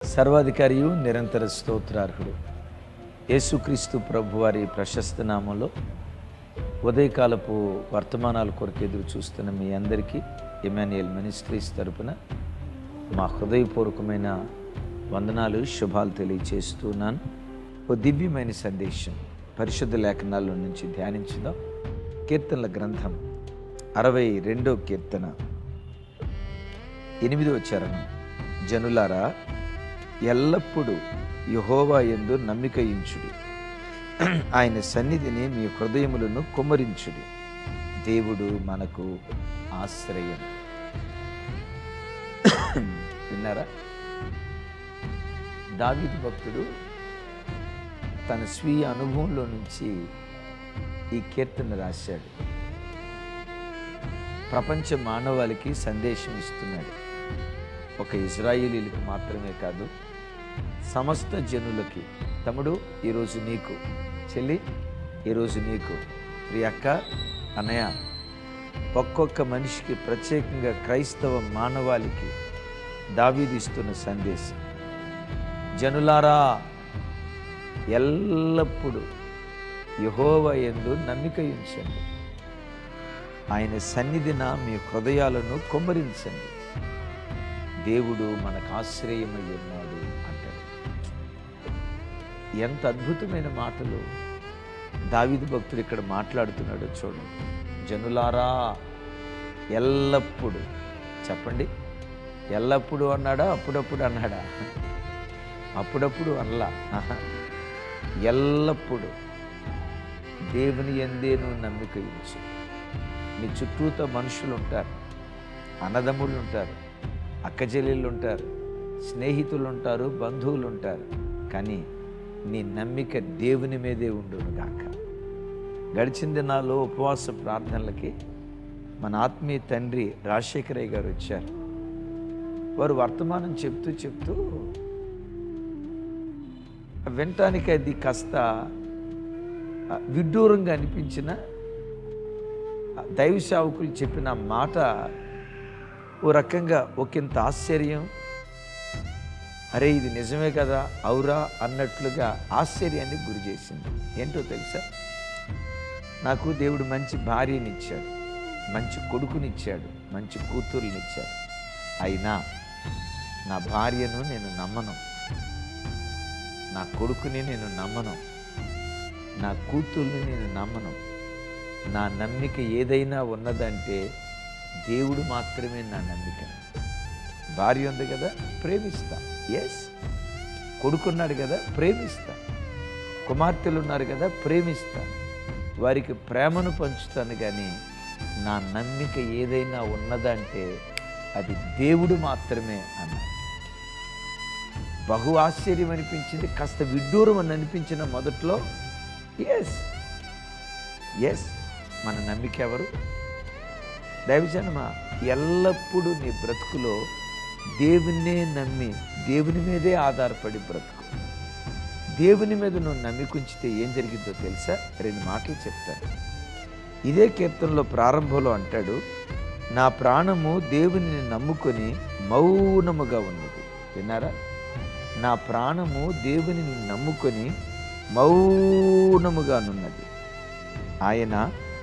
సర్వాధికారియు నిరంతర స్తోత్రార్హుడు యేసుక్రీస్తు ప్రభు వారి ప్రశస్త నామంలో ఉదయకాలపు వర్తమానాల కొరకు ఎదురు చూస్తున్న మీ అందరికీ ఇమాన్యుయల్ మినిస్ట్రీస్ తరపున మా హృదయపూర్వకమైన వందనాలు శుభాలు తెలియచేస్తున్నాను ఓ దివ్యమైన సందేశం పరిశుద్ధ లేఖనాల్లో నుంచి ధ్యానించుదాం కీర్తనల గ్రంథం అరవై రెండో కీర్తన ఎనిమిదో చరణం జనులారా ఎల్లప్పుడూ యహోవా ఎందు నమ్మిక ఇంచుడి ఆయన సన్నిధిని మీ హృదయములను కుమ్మరించుడి దేవుడు మనకు ఆశ్రయం విన్నారా దావీదు భక్తుడు తన స్వీయ అనుభవంలో నుంచి ఈ కీర్తన రాశాడు ప్రపంచ మానవాళికి సందేశం ఇస్తున్నాడు ఒక ఇజ్రాయేలీలకు మాత్రమే కాదు సమస్త జనులకి తమ్ముడు ఈరోజు నీకు చెల్లి ఈరోజు నీకు ప్రియక్క అన్నయ్య ఒక్కొక్క మనిషికి ప్రత్యేకంగా క్రైస్తవ మానవాళికి దావీదిస్తున్న సందేశం జనులారా ఎల్లప్పుడూ యహోవ ఎందు నమ్మిక ఉంచండి ఆయన సన్నిధిన మీ హృదయాలను కొమ్మరించండి దేవుడు మనకు ఆశ్రయమై ఉన్నాడు అంటాడు ఎంత అద్భుతమైన మాటలు దావిదు భక్తుడు ఇక్కడ మాట్లాడుతున్నాడో చూడండి జనులారా ఎల్లప్పుడు చెప్పండి ఎల్లప్పుడు అన్నాడా అప్పుడప్పుడు అన్నాడా అప్పుడప్పుడు అనలా ఆహా. ఎల్లప్పుడు దేవుని ఎందే నువ్వు నమ్మిక ఉంచు నీ చుట్టూతో మనుషులు ఉంటారు అన్నదమ్ముళ్ళు ఉంటారు అక్కచెల్లెళ్ళు ఉంటారు స్నేహితులు ఉంటారు బంధువులు ఉంటారు కానీ నీ నమ్మిక దేవుని మీదే ఉండును గాక గడిచిన దినాల్లో ఉపవాస ప్రార్థనలకి మన ఆత్మీయ తండ్రి రాజశేఖరయ్య గారు వచ్చారు వారు వర్తమానం చెప్తూ చెప్తూ వినటానికి అది కాస్త ఆ, విడ్డూరంగా అనిపించిన ఆ, దైవ సేవకులు చెప్పిన మాట ఓ రకంగా ఒకంత ఆశ్చర్యం అరే ఇది నిజమే కదా అవురా అన్నట్లుగా ఆశ్చర్యానికి గురి చేసింది ఏంటో తెలుసా నాకు దేవుడు మంచి భార్యనిచ్చాడు మంచి కొడుకునిచ్చాడు మంచి కూతుర్నిచ్చాడు అయినా నా భార్యను నేను నమ్మను నా కొడుకుని నేను నమ్మను నా కూతుర్ని నేను నమ్మను నా నమ్మిక ఏదైనా ఉన్నదంటే దేవుడు మాత్రమే నా నమ్మిక భార్య ఉంది కదా ప్రేమిస్తా ఎస్ కొడుకున్నాడు కదా ప్రేమిస్తా కుమార్తెలు ఉన్నారు కదా ప్రేమిస్తా వారికి ప్రేమను పంచుతాను కానీ నా నమ్మిక ఏదైనా ఉన్నదంటే అది దేవుడు మాత్రమే అన్నాడు బహు ఆశ్చర్యం అనిపించింది కాస్త విడ్డూరం అని అనిపించిన మొదట్లో ఎస్ ఎస్ మన నమ్మిక ఎవరు దైవజనమ ఎల్లప్పుడూ నీ బ్రతుకులో దేవున్నే నమ్మి దేవుని మీదే ఆధారపడి బ్రతుకు దేవుని మీద నువ్వు నమ్మికుంచితే ఏం జరిగిందో తెలుసా రెండు మాటలు చెప్తాను ఇదే కీర్తనలో ప్రారంభంలో అంటాడు నా ప్రాణము దేవునిని నమ్ముకొని మౌనముగా ఉన్నది విన్నారా నా ప్రాణము దేవునిని నమ్ముకొని మౌనముగానున్నది ఆయన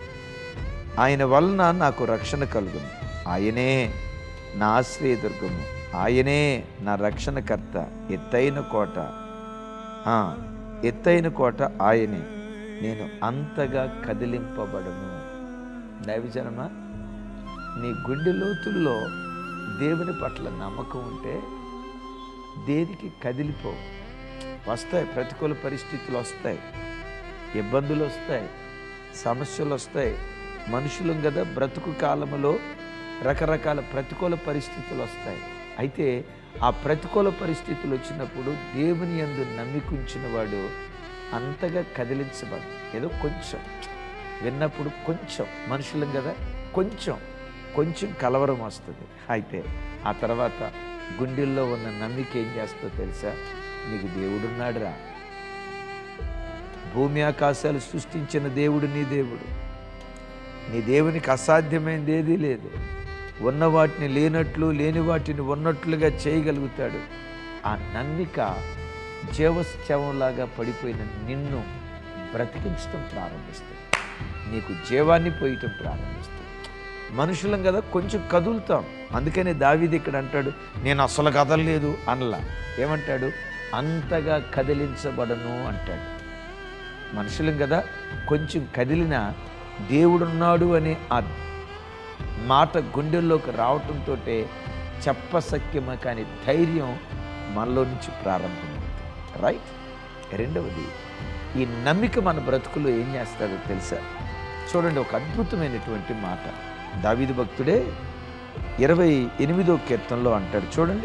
ఆయన వలన నాకు రక్షణ కలుగును ఆయనే నా ఆశ్రయదుర్గము ఆయనే నా రక్షణకర్త ఎత్తైన కోట ఆ, ఎత్తైన కోట ఆయనే నేను అంతగా కదిలింపబడను దైవజనమా నీ గుండె లోతుల్లో దేవుని పట్ల నమ్మకం ఉంటే దేనికి కదిలిపో వస్తాయి ప్రతికూల పరిస్థితులు వస్తాయి ఇబ్బందులు వస్తాయి సమస్యలు వస్తాయి మనుషులం కదా బ్రతుకు కాలములో రకరకాల ప్రతికూల పరిస్థితులు వస్తాయి అయితే ఆ ప్రతికూల పరిస్థితులు వచ్చినప్పుడు దేవుని యందు నమ్మికుంచిన వాడు అంతగా కదిలించబడు ఏదో కొంచెం విన్నప్పుడు కొంచెం మనుషులం కదా కొంచెం కొంచెం కలవరం వస్తుంది అయితే ఆ తర్వాత గుండెల్లో ఉన్న నమ్మిక ఏం చేస్తో తెలుసా నీకు దేవుడున్నాడురా భూమి ఆకాశాలు సృష్టించిన దేవుడు నీ దేవుడు నీ దేవునికి అసాధ్యమైనది ఏదీ లేదు ఉన్న వాటిని లేనట్లు లేని వాటిని ఉన్నట్లుగా చేయగలుగుతాడు ఆ నమ్మిక జీవశ్చవంలాగా పడిపోయిన నిన్ను బ్రతికించడం ప్రారంభిస్తుంది నీకు జీవాన్ని పోయటం ప్రారంభిస్తుంది మనుషులం కదా కొంచెం కదులుతాం అందుకనే దావీది ఇక్కడ అంటాడు నేను అసలు కదలలేదు అనలా ఏమంటాడు అంతగా కదిలించబడను అంటాడు మనుషులం కదా కొంచెం కదిలినా దేవుడున్నాడు అనే ఆ మాట గుండెల్లోకి రావటంతో చెప్పసక్యమ కాని ధైర్యం మనలో నుంచి ప్రారంభమవుతుంది రైట్ రెండవది ఈ నమ్మిక మన బ్రతుకులో ఏం చేస్తారో తెలుసా చూడండి ఒక అద్భుతమైనటువంటి మాట దావీదు భక్తుడే ఇరవై ఎనిమిదో కీర్తనలో అంటాడు చూడండి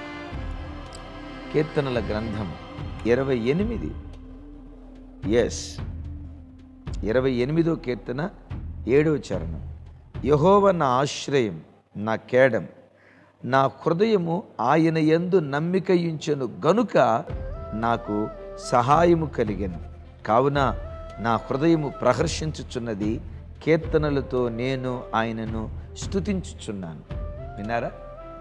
కీర్తనల గ్రంథం ఇరవై ఎనిమిది ఎస్ ఇరవై ఎనిమిదో కీర్తన ఏడవ చరణం యహోవ నా ఆశ్రయం నా కేడం నా హృదయము ఆయన యందు నమ్మికయించెను గనుక నాకు సహాయము కలిగెను కావున నా హృదయము ప్రహర్షించుచున్నది కీర్తనలతో నేను ఆయనను స్తుతించుచున్నాను విన్నారా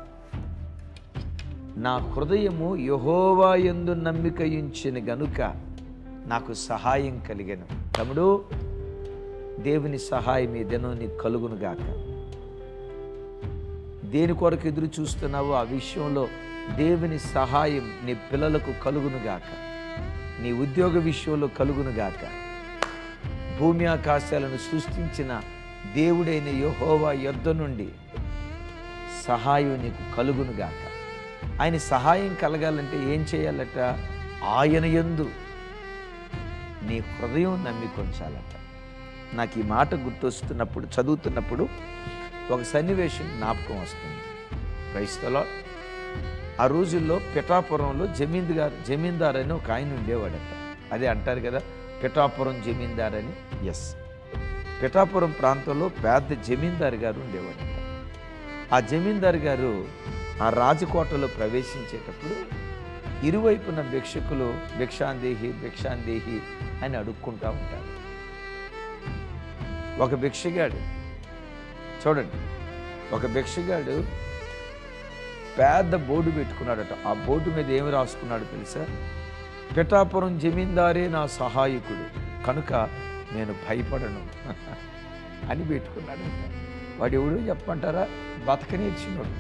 నా హృదయము యహోవా యందు నమ్మికయించిన గనుక నాకు సహాయం కలిగెను తమ్ముడు దేవుని సహాయం ఈ దినం నీకు కలుగునుగాక దేని కొరకు ఎదురు చూస్తున్నావో ఆ విషయంలో దేవుని సహాయం నీ పిల్లలకు కలుగునుగాక నీ ఉద్యోగ విషయంలో కలుగునుగాక భూమి ఆకాశాలను సృష్టించిన దేవుడైన యెహోవా యొద్ద నుండి సహాయం నీకు కలుగునుగాక ఆయన సహాయం కలగాలంటే ఏం చేయాలట ఆయన యందు నీ హృదయం నమ్మికొంచాలట నాకు ఈ మాట గుర్తొస్తున్నప్పుడు చదువుతున్నప్పుడు ఒక సన్నివేశం జ్ఞాపకం వస్తుంది క్రైస్తలో ఆ రోజుల్లో పిఠాపురంలో జమీందార్ జమీందార్ అని ఒక ఆయన ఉండేవాడట అదే అంటారు కదా పిఠాపురం జమీందార్ అని ఎస్ పిఠాపురం ప్రాంతంలో పెద్ద జమీందారు గారు ఉండేవాడట ఆ జమీందారు గారు ఆ రాజకోటలో ప్రవేశించేటప్పుడు ఇరువైపున భిక్షకులు భిక్షాందేహి భిక్షాందేహి అని అడుక్కుంటా ఉంటారు ఒక భిక్షగాడు చూడండి ఒక భిక్షగాడు పెద్ద బోర్డు పెట్టుకున్నాడట ఆ బోర్డు మీద ఏమి రాసుకున్నాడు తెలుసా పిఠాపురం జమీందారే నా సహాయకుడు కనుక నేను భయపడను అని పెట్టుకున్నాడు వాడు ఎవడు చెప్పమంటారా బతక నేర్చినోడు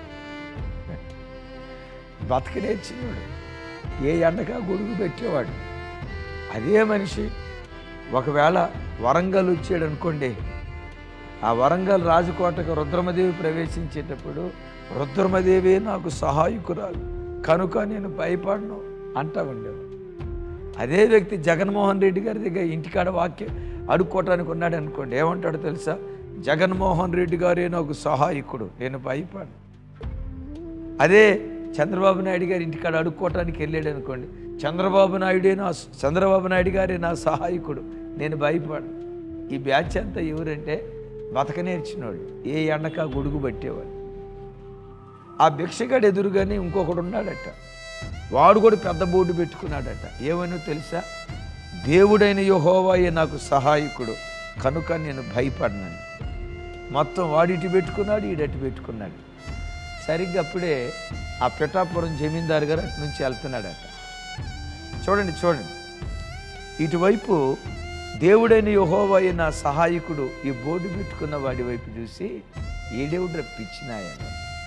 బతక నేర్చినోడు ఏ ఎండగా గొడుగు పెట్టేవాడు అదే మనిషి ఒకవేళ వరంగల్ వచ్చాడు అనుకోండి ఆ వరంగల్ రాజకోటకు రుద్రమదేవి ప్రవేశించేటప్పుడు రుద్రమదేవి నాకు సహాయకురాలు కనుక నేను భయపడను అంటా ఉండేవాడు అదే వ్యక్తి జగన్మోహన్ రెడ్డి గారి దగ్గర ఇంటికాడ వాక్యం అడుక్కోవటానికి ఉన్నాడు అనుకోండి ఏమంటాడు తెలుసా జగన్మోహన్ రెడ్డి గారే నాకు సహాయకుడు నేను భయపడను అదే చంద్రబాబు నాయుడు గారి ఇంటికాడ అడుక్కోవటానికి వెళ్ళాడు అనుకోండి చంద్రబాబు నాయుడే నా చంద్రబాబు నాయుడు గారే నా సహాయకుడు నేను భయపడను ఈ బ్యాచ్ అంతా ఎవరంటే బతక నేర్చినోడు ఏ ఎండక గొడుగు పట్టేవాడు ఆ భిక్షగాడు ఎదురుగానే ఇంకొకడు ఉన్నాడట వాడు కూడా పెద్ద బోర్డు పెట్టుకున్నాడట ఏమనో తెలుసా దేవుడైన యెహోవాయే నాకు సహాయకుడు కనుక నేను భయపడినాను మొత్తం వాడిటి పెట్టుకున్నాడు ఈడటి పెట్టుకున్నాడు సరిగ్గా అప్పుడే ఆ పిఠాపురం జమీందారు గారు అటు నుంచి వెళ్తున్నాడట చూడండి చూడండి ఇటువైపు దేవుడైన యహోవయ్య నా సహాయకుడు ఈ బోర్డు పెట్టుకున్న వాడి వైపు చూసి ఏడేవుడు రప్పించినాయని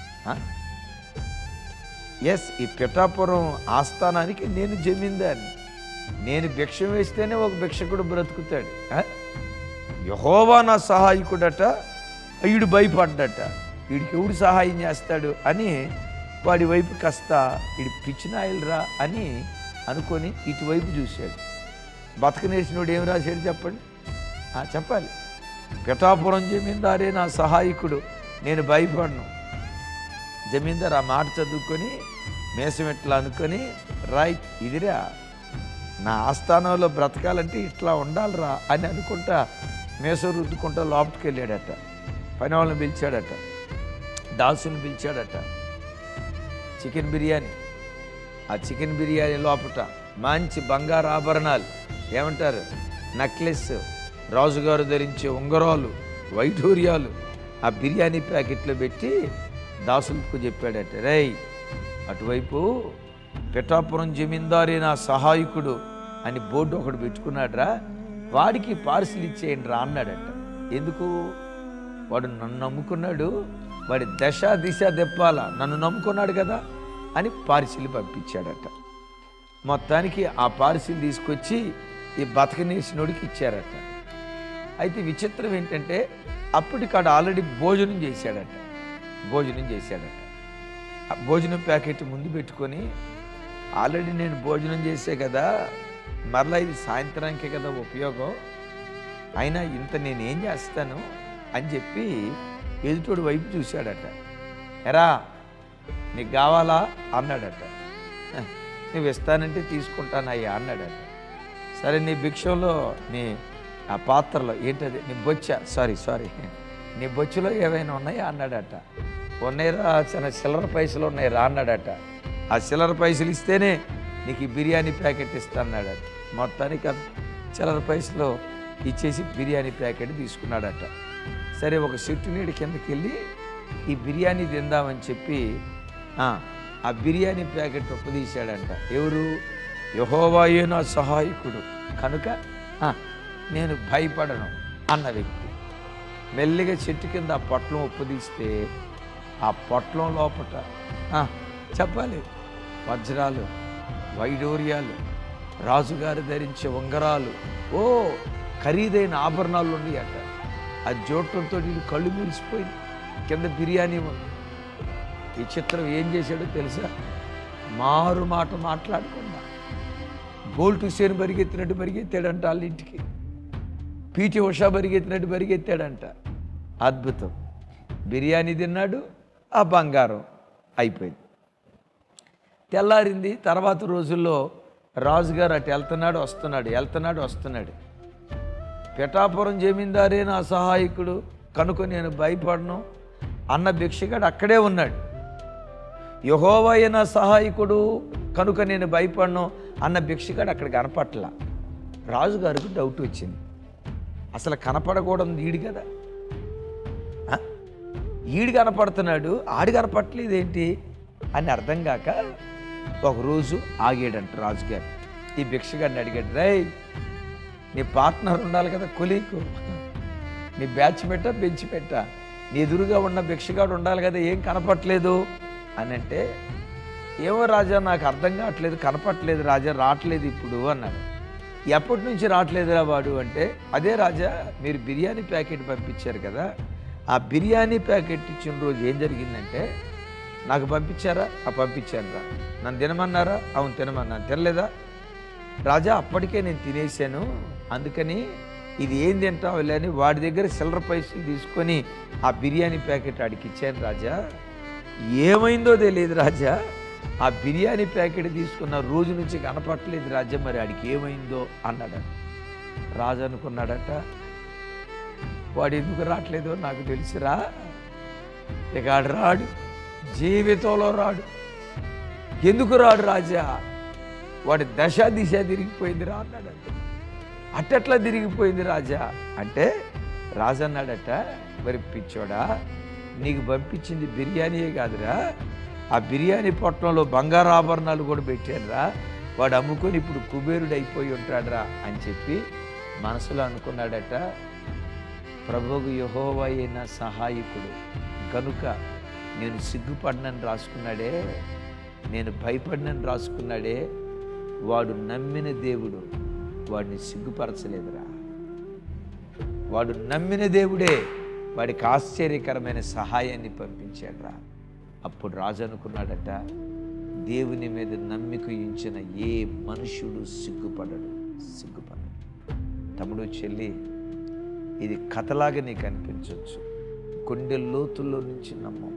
ఎస్ ఈ పిఠాపురం ఆస్థానానికి నేను జమీందారిని నేను భిక్ష వేస్తేనే ఒక భిక్షకుడు బ్రతుకుతాడు ఆ? యహోవా నా సహాయకుడట వీడు భయపడ్డట వీడికి ఎవడు సహాయం చేస్తాడు అని వాడి వైపు కాస్త వీడి పిచ్చినాయలరా అని అనుకొని ఇటువైపు చూశాడు బతకనేసినోడు ఏం రాశాడు చెప్పండి ఆ, చెప్పాలి పిఠాపురం జమీందారే నా సహాయకుడు నేను భయపడను జమీందార్ ఆ మాట చదువుకొని మేసం ఇట్లా అనుకొని రైట్ ఇదిరా నా ఆస్థానంలో బ్రతకాలంటే ఇట్లా ఉండాలిరా అని అనుకుంటా మేసం రుద్దుకుంటా లోపలికి వెళ్ళాడట పని వాళ్ళని పిలిచాడట దాసుని పిలిచాడట చికెన్ బిర్యానీ ఆ చికెన్ బిర్యానీ లోపట మంచి బంగారు ఆభరణాలు ఏమంటారు నెక్లెస్ రాజుగారు ధరించే ఉంగరాలు వైఢూర్యాలు ఆ బిర్యానీ ప్యాకెట్లో పెట్టి దాసులకు చెప్పాడట రేయ్ అటువైపు పిఠాపురం జమీందారే నా సహాయకుడు అని బోర్డు ఒకడు పెట్టుకున్నాడురా వాడికి పార్సిల్ ఇచ్చేయండి రా అన్నాడట ఎందుకు వాడు నన్ను నమ్ముకున్నాడు వాడి దశ దిశ దెప్పాల నన్ను నమ్ముకున్నాడు కదా అని పార్సిల్ పంపించాడట మొత్తానికి ఆ పార్సిల్ తీసుకొచ్చి ఈ బతకనేసినోడికి ఇచ్చారట అయితే విచిత్రం ఏంటంటే అప్పటికాడు ఆల్రెడీ భోజనం చేశాడట భోజనం చేశాడట ఆ భోజనం ప్యాకెట్ ముందు పెట్టుకొని ఆల్రెడీ నేను భోజనం చేసే కదా మరలా ఇది సాయంత్రానికే కదా ఉపయోగం అయినా ఇంత నేనేం చేస్తాను అని చెప్పి ఎదుటోడు వైపు చూశాడట ఎరా నీకు కావాలా అన్నాడట "హ, నువ్వు ఇస్తానంటే తీసుకుంటానయ్యా అన్నాడట సరే నీ భిక్షంలో నీ ఆ పాత్రలో ఏంటది నీ బొచ్చ సారీ సారీ నీ బొచ్చులో ఏవైనా ఉన్నాయా అన్నాడట ఉన్నాయిరా చిన్న చిల్లర పైసలు ఉన్నాయి రా అన్నాడట ఆ చిల్లర పైసలు ఇస్తేనే నీకు ఈ బిర్యానీ ప్యాకెట్ ఇస్తాన్నాడట మొత్తానికి ఆ చిల్లర పైసలు ఇచ్చేసి బిర్యానీ ప్యాకెట్ తీసుకున్నాడట సరే ఒక చెట్టు నీడి కిందకి వెళ్ళి ఈ బిర్యానీ తిందామని చెప్పి ఆ, ఆ బిర్యానీ ప్యాకెట్ ఒప్పదీశాడంట ఎవరు యహోవాయే నా సహాయకుడు కనుక ఆ, నేను భయపడను అన్న వ్యక్తి మెల్లిగా చెట్టు కింద ఆ పొట్లం ఉప్పదీస్తే ఆ పొట్లం లోపట ఆ, చెప్పాలి వజ్రాలు వైడూర్యాలు రాజుగారు ధరించే ఉంగరాలు ఓ ఖరీదైన ఆభరణాలు ఉన్నాయట ఆ జోటంతో వీళ్ళు కళ్ళు మెరిసిపోయింది కింద బిర్యానీ ఉంది ఈ చిత్రం ఏం చేశాడో తెలుసా మారు మాట మాట్లాడకుండా బోల్టు సేను పరిగెత్తినట్టు పరిగెత్తాడంట వాళ్ళ ఇంటికి పీటీ ఉషా పరిగెత్తినట్టు పరిగెత్తాడంట అద్భుతం బిర్యానీ తిన్నాడు ఆ బంగారం అయిపోయింది తెల్లారింది తర్వాత రోజుల్లో రాజుగారు అటు వెళ్తున్నాడు వస్తున్నాడు వెళ్తున్నాడు వస్తున్నాడు పిఠాపురం జమీందారే నా సహాయకుడు కనుక నేను భయపడను అన్న భిక్షగాడు అక్కడే ఉన్నాడు యహోవయ్య నా సహాయకుడు కనుక నేను భయపడను అన్న భిక్షగాడు అక్కడ కనపట్ల రాజుగారికి డౌట్ వచ్చింది అసలు కనపడకూడదు ఈడు కదా ఆ? ఈడు కనపడుతున్నాడు ఆడు కనపట్లేదు ఏంటి అని అర్థం కాక ఒకరోజు ఆగాడంట రాజుగారు ఈ భిక్షగాడిని అడిగాడు రేయ్ నీ పార్ట్నర్ ఉండాలి కదా కొలీకు నీ బ్యాచ్ పెట్ట బెంచ్ పెట్ట నీ ఎదురుగా ఉన్న భిక్షగాడు ఉండాలి కదా ఏం కనపట్లేదు అని అంటే ఏమో రాజా నాకు అర్థం కావట్లేదు కనపట్లేదు రాజా రావట్లేదు ఇప్పుడు అన్నాడు ఎప్పటి నుంచి రావట్లేదురా వాడు అంటే అదే రాజా మీరు బిర్యానీ ప్యాకెట్ పంపించారు కదా ఆ బిర్యానీ ప్యాకెట్ ఇచ్చిన రోజు ఏం జరిగిందంటే నాకు పంపించారా ఆ పంపించాను రా నన్ను తినమన్నారా అవును తినమన్నాను తినలేదా రాజా అప్పటికే నేను తినేసాను అందుకని ఇది ఏం తింటావు అని వాడి దగ్గర చిల్లర పైసలు తీసుకొని ఆ బిర్యానీ ప్యాకెట్ ఆడికి ఇచ్చాను రాజా ఏమైందో తెలియదు రాజా ఆ బిర్యానీ ప్యాకెట్ తీసుకున్న రోజు నుంచి కనపట్టలేదు రాజా మరి ఆడికి ఏమైందో అన్నాడట రాజు అనుకున్నాడట వాడు ఎందుకు రావట్లేదో నాకు తెలుసురా ఇక ఆడు రాడు జీవితంలో రాడు ఎందుకు రాడు రాజా వాడి దశ దిశ తిరిగిపోయింది రా అన్నాడట అట్టట్లా తిరిగిపోయింది రాజా అంటే రాజు అన్నాడట మరి పిచ్చోడా నీకు పంపించింది బిర్యానీయే కాదురా ఆ బిర్యానీ పొట్టంలో బంగారు ఆభరణాలు కూడా పెట్టానురా వాడు అమ్ముకొని ఇప్పుడు కుబేరుడు అయిపోయి ఉంటాడురా అని చెప్పి మనసులో అనుకున్నాడట ప్రభువు యహోవా అయిన సహాయకుడు కనుక నేను సిగ్గుపడినని రాసుకున్నాడే నేను భయపడినని రాసుకున్నాడే వాడు నమ్మిన దేవుడు వాడిని సిగ్గుపరచలేదురా వాడు నమ్మిన దేవుడే వాడికి ఆశ్చర్యకరమైన సహాయాన్ని పంపించాడురా అప్పుడు రాజు అనుకున్నాడట దేవుని మీద నమ్మిక ఉంచిన ఏ మనుషుడు సిగ్గుపడడు సిగ్గుపడడు తమ్ముడు చెల్లి ఇది కథలాగా నీకు అనిపించవచ్చు గుండె లోతుల్లో నుంచి నమ్మం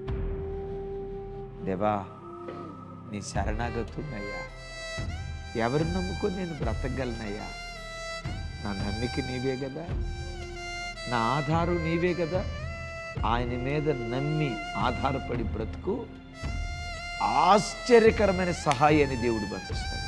దేవా నీ శరణాగతున్నాయ్యా ఎవరు నమ్ముకొని నేను బ్రతకగలనయ్యా నా నమ్మిక నీవే కదా నా ఆధారం నీవే కదా ఆయన మీద నమ్మి ఆధారపడి బ్రతుకు ఆశ్చర్యకరమైన సహాయాన్ని దేవుడు పంపిస్తాడు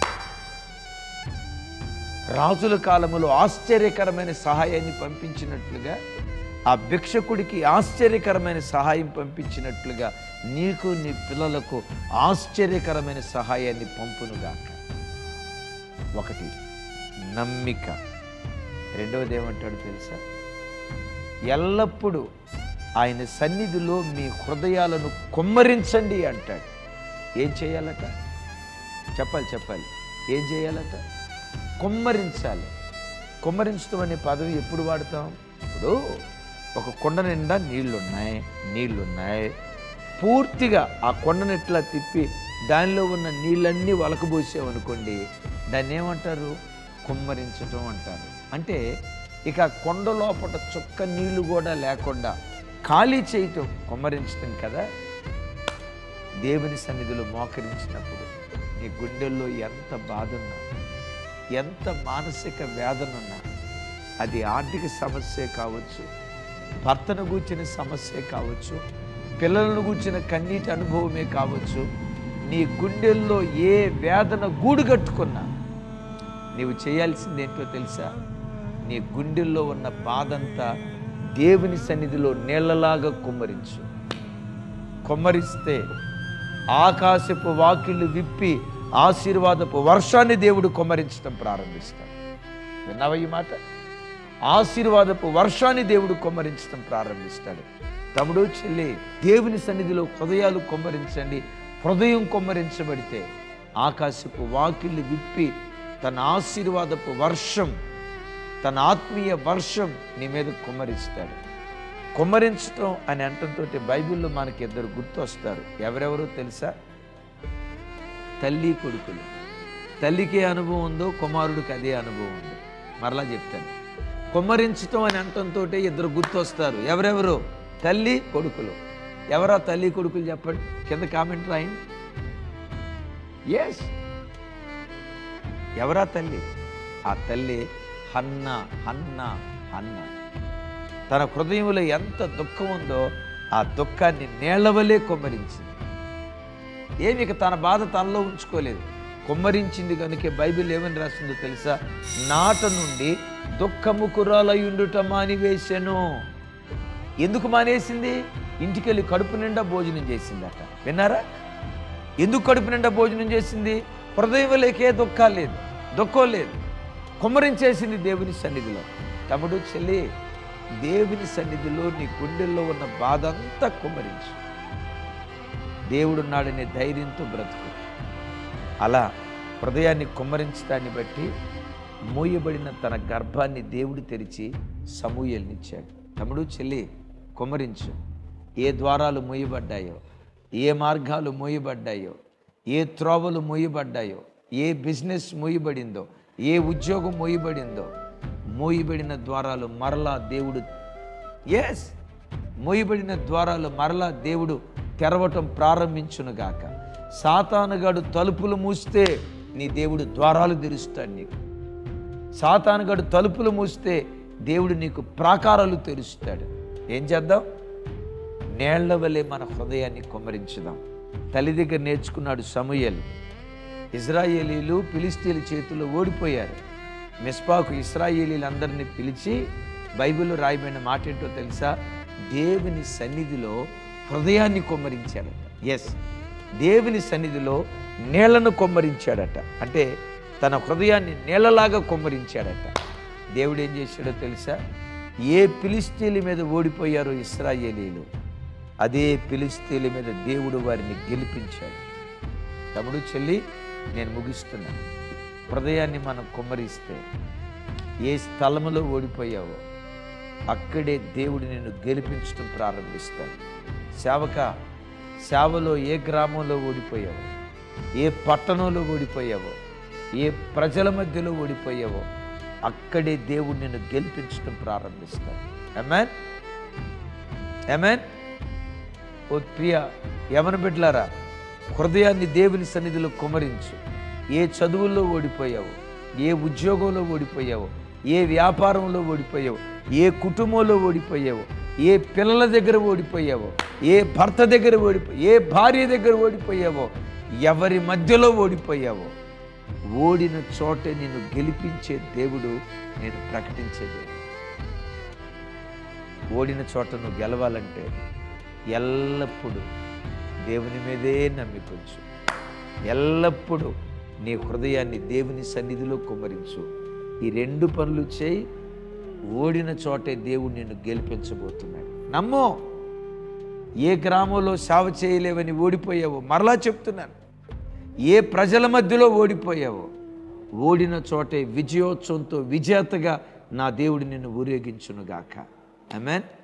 రాజుల కాలములో ఆశ్చర్యకరమైన సహాయాన్ని పంపించినట్లుగా ఆ భిక్షకుడికి ఆశ్చర్యకరమైన సహాయం పంపించినట్లుగా నీకు నీ పిల్లలకు ఆశ్చర్యకరమైన సహాయాన్ని పంపునుగాక ఒకటి నమ్మిక రెండవది ఏమంటాడు తెలుసా ఎల్లప్పుడూ ఆయన సన్నిధిలో మీ హృదయాలను కొమ్మరించండి అంటాడు ఏం చేయాలట చెప్పాలి చెప్పాలి ఏం చేయాలట కొమ్మరించాలి కొమ్మరించడం అనే పదం ఎప్పుడు వాడతాం ఇప్పుడు ఒక కొండ నిండా నీళ్లున్నాయి నీళ్లున్నాయి పూర్తిగా ఆ కొండను ఇట్లా తిప్పి దానిలో ఉన్న నీళ్ళన్నీ వలకబోసామనుకోండి దాన్ని ఏమంటారు కుమ్మరించటం అంటారు అంటే ఇక ఆ కొండ లోపల చుక్క నీళ్లు కూడా లేకుండా ఖాళీ చేయటం కుమ్మరించటం కదా దేవుని సన్నిధిలో మోకరించినప్పుడు నీ గుండెల్లో ఎంత బాధ ఉన్నా ఎంత మానసిక వేదన ఉన్నా అది ఆర్థిక సమస్య కావచ్చు భర్తను గూర్చిన సమస్య కావచ్చు పిల్లలను గూర్చిన కన్నీటి అనుభవమే కావచ్చు నీ గుండెల్లో ఏ వేదన గూడు కట్టుకున్నా నీవు చేయాల్సింది ఏంటో తెలుసా నీ గుండెల్లో ఉన్న బాధంతా దేవుని సన్నిధిలో నీళ్లలాగా కుమ్మరించు కొమ్మరిస్తే ఆకాశపు వాకిళ్ళు విప్పి ఆశీర్వాదపు వర్షాన్ని దేవుడు కొమ్మరించడం ప్రారంభిస్తాడు విన్నావా ఈ మాట ఆశీర్వాదపు వర్షాన్ని దేవుడు కొమ్మరించడం ప్రారంభిస్తాడు తమ్ముడు చెల్లి దేవుని సన్నిధిలో హృదయాలు కొమ్మరించండి హృదయం కొమ్మరించబడితే ఆకాశపు వాకిళ్ళు విప్పి తన ఆశీర్వాదపు వర్షం తన ఆత్మీయ వర్షం నీ మీద కుమ్మరిస్తాడు కుమ్మరించటం అని అంటంతో బైబిల్లో మనకి ఇద్దరు గుర్తొస్తారు ఎవరెవరో తెలుసా తల్లి కొడుకులు తల్లికి ఏ అనుభవం ఉందో కుమారుడికి అదే అనుభవం ఉంది మరలా చెప్తాను కుమ్మరించటం అని అంటంతో ఇద్దరు గుర్తొస్తారు ఎవరెవరు తల్లి కొడుకులు ఎవరా తల్లి కొడుకులు చెప్పండి కింద కామెంట్ రాయండి ఎస్ ఎవరా తల్లి ఆ తల్లి హన్న హన్న హన్న తన హృదయంలో ఎంత దుఃఖం ఉందో ఆ దుఃఖాన్ని నేలవలే కొమ్మరించింది ఏమి ఇక తన బాధ తనలో ఉంచుకోలేదు కొమ్మరించింది కనుక బైబిల్ ఏమని రాసిందో తెలుసా నాట నుండి దుఃఖము కురాలయుండుట మానివేశాను ఎందుకు మానేసింది ఇంటికెళ్ళి కడుపు నిండా భోజనం చేసిందట విన్నారా ఎందుకు కడుపు నిండా భోజనం చేసింది హృదయంలోకే దుఃఖాలు లేదు దుఃఖం లేదు కుమ్మరించేసింది దేవుని సన్నిధిలో తమ్ముడు చెల్లి దేవుని సన్నిధిలో నీ గుండెల్లో ఉన్న బాధ అంతా కుమ్మరించు దేవుడున్నాడనే ధైర్యంతో బ్రతుకు అలా హృదయాన్ని కుమ్మరించడాన్ని బట్టి మూయబడిన తన గర్భాన్ని దేవుడు తెరిచి సమూయల్నిచ్చాడు తమ్ముడు చెల్లి కుమ్మరించు ఏ ద్వారాలు మూయబడ్డాయో ఏ మార్గాలు మూయబడ్డాయో ఏ త్రోవలు మూయబడ్డాయో ఏ బిజినెస్ మూయబడిందో ఏ ఉద్యోగం మూయబడిందో మూయబడిన ద్వారాలు మరలా దేవుడు ఎస్ మూయబడిన ద్వారాలు మరలా దేవుడు తెరవటం ప్రారంభించునుగాక సాతానుగాడు తలుపులు మూస్తే నీ దేవుడు ద్వారాలు తెరుస్తాడు నీకు సాతానుగాడు తలుపులు మూస్తే దేవుడు నీకు ప్రాకారాలు తెరుస్తాడు ఏం చేద్దాం నేళ్ల వలె మన హృదయాన్ని కుమ్మరించుదాం తల్లి దగ్గర నేర్చుకున్నాడు సమూయేలు ఇజ్రాయేలీలు ఫిలిస్తీన్ల చేతుల్లో ఓడిపోయారు మిస్పాకు ఇస్రాయేలీలందరినీ పిలిచి బైబిల్లో రాయబడిన మాట ఏంటో తెలుసా దేవుని సన్నిధిలో హృదయాన్ని కొమ్మరించాడట ఎస్ దేవుని సన్నిధిలో నీళ్లను కొమ్మరించాడట అంటే తన హృదయాన్ని నీళ్ళలాగా కొమ్మరించాడట దేవుడు ఏం చేశాడో తెలుసా ఏ ఫిలిస్తీన్ల మీద ఓడిపోయారో ఇస్రాయేలీలు అదే ఫిలిస్తీన్ల మీద దేవుడు వారిని గెలిపించాడు తమ్ముడు చెల్లి నేను ముగిస్తున్నాను హృదయాన్ని మనం కుమ్మరిస్తే ఏ స్థలములో ఓడిపోయావో అక్కడే దేవుడు నిన్ను గెలిపించడం ప్రారంభిస్తాడు సేవక సేవలో ఏ గ్రామంలో ఓడిపోయావో ఏ పట్టణంలో ఓడిపోయావో ఏ ప్రజల మధ్యలో ఓడిపోయావో అక్కడే దేవుడు నిన్ను గెలిపించడం ప్రారంభిస్తాడు అమెన్ అమెన్ ఓ ప్రియ యమన బిడ్డలారా హృదయాన్ని దేవుని సన్నిధిలో కుమరించు ఏ చదువుల్లో ఓడిపోయావు ఏ ఉద్యోగంలో ఓడిపోయావు ఏ వ్యాపారంలో ఓడిపోయావు ఏ కుటుంబంలో ఓడిపోయావు ఏ పిల్లల దగ్గర ఓడిపోయావో ఏ భర్త దగ్గర ఓడిపో ఏ భార్య దగ్గర ఓడిపోయావో ఎవరి మధ్యలో ఓడిపోయావో ఓడిన చోటే నిన్ను గెలిపించే దేవుడు నేను ప్రకటించే దేవుడు ఓడిన చోట నువ్వు గెలవాలంటే ఎల్లప్పుడూ దేవుని మీదే నమ్మికొంచు ఎల్లప్పుడూ నీ హృదయాన్ని దేవుని సన్నిధిలో కుమ్మరించు ఈ రెండు పనులు చేయి ఓడిన చోటే దేవుడు నిన్ను గెలిపించబోతున్నాడు నమ్మో ఏ గ్రామంలో సేవ చేయలేవని ఓడిపోయావో మరలా చెప్తున్నాను ఏ ప్రజల మధ్యలో ఓడిపోయావో ఓడిన చోటే విజయోత్సవంతో విజేతగా నా దేవుడు నిన్ను ఊరేగించునుగాక ఆమెన్